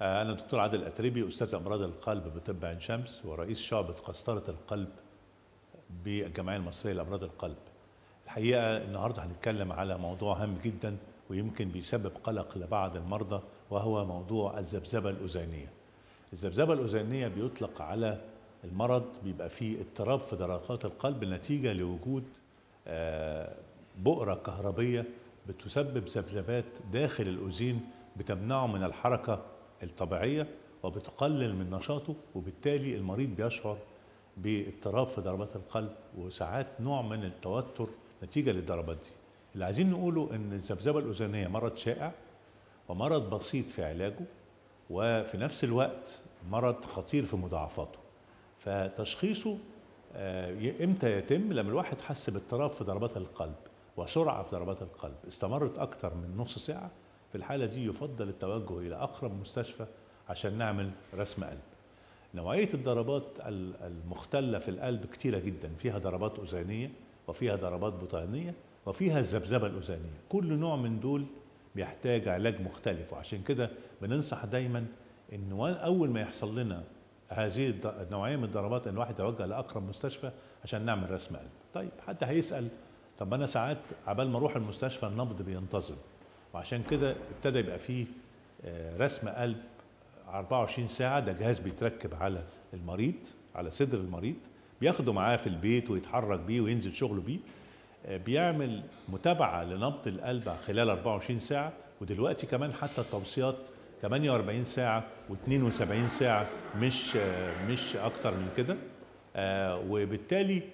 آه، أنا دكتور عادل أتربي أستاذ أمراض القلب بطب عين شمس ورئيس شعبة قسطرة القلب بالجمعية المصرية لأمراض القلب. الحقيقة النهاردة هنتكلم على موضوع هام جدا ويمكن بيسبب قلق لبعض المرضى وهو موضوع الذبذبة الأذينية. الذبذبة الأذينية بيطلق على المرض بيبقى فيه اضطراب في ضربات القلب نتيجة لوجود آه، بؤرة كهربية بتسبب ذبذبات داخل الأذين بتمنعه من الحركة الطبيعية وبتقلل من نشاطه وبالتالي المريض بيشعر باضطراب في ضربات القلب وساعات نوع من التوتر نتيجة للضربات دي اللي عايزين نقوله ان الذبذبة الأذنية مرض شائع ومرض بسيط في علاجه وفي نفس الوقت مرض خطير في مضاعفاته فتشخيصه آه، امتى يتم لما الواحد حس باضطراب في ضربات القلب وسرعة في ضربات القلب استمرت أكثر من نص ساعة في الحالة دي يفضل التوجه إلى أقرب مستشفى عشان نعمل رسم قلب نوعية الضربات المختلة في القلب كتيرة جدا فيها ضربات أذانية وفيها ضربات بطانية وفيها الذبذبة الأذانية كل نوع من دول بيحتاج علاج مختلف وعشان كده بننصح دايما ان اول ما يحصل لنا هذه النوعيه من الضربات ان الواحد يتوجه لاقرب مستشفى عشان نعمل رسم قلب طيب حد هيسال طب انا ساعات عبال ما اروح المستشفى النبض بينتظم وعشان كده ابتدى يبقى فيه آه، رسم قلب 24 ساعه ده جهاز بيتركب على المريض على صدر المريض بياخده معاه في البيت ويتحرك بيه وينزل شغله بيه آه، بيعمل متابعه لنبض القلب خلال 24 ساعه ودلوقتي كمان حتى التوصيات 48 ساعه و72 ساعه مش آه، مش اكتر من كده وبالتالي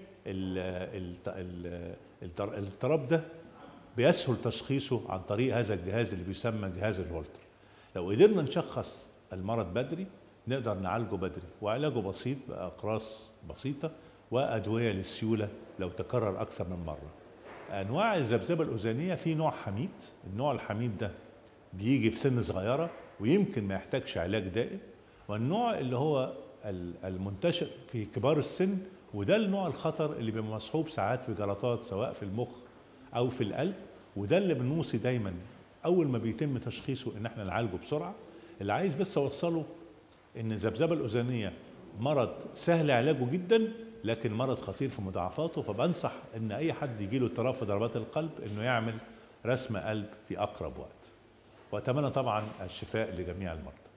الاضطراب ده بيسهل تشخيصه عن طريق هذا الجهاز اللي بيسمى جهاز الهولتر لو قدرنا نشخص المرض بدري نقدر نعالجه بدري وعلاجه بسيط بأقراص بسيطة وأدوية للسيولة لو تكرر أكثر من مرة أنواع الذبذبة الأذنية في نوع حميد النوع الحميد ده بيجي في سن صغيرة ويمكن ما يحتاجش علاج دائم والنوع اللي هو المنتشر في كبار السن وده النوع الخطر اللي بيبقى مصحوب ساعات بجلطات سواء في المخ او في القلب وده اللي بنوصي دايما اول ما بيتم تشخيصه ان احنا نعالجه بسرعه اللي عايز بس اوصله ان الذبذبه الاذنيه مرض سهل علاجه جدا لكن مرض خطير في مضاعفاته فبنصح ان اي حد يجي له اضطراب في ضربات القلب انه يعمل رسم قلب في اقرب وقت واتمنى طبعا الشفاء لجميع المرضى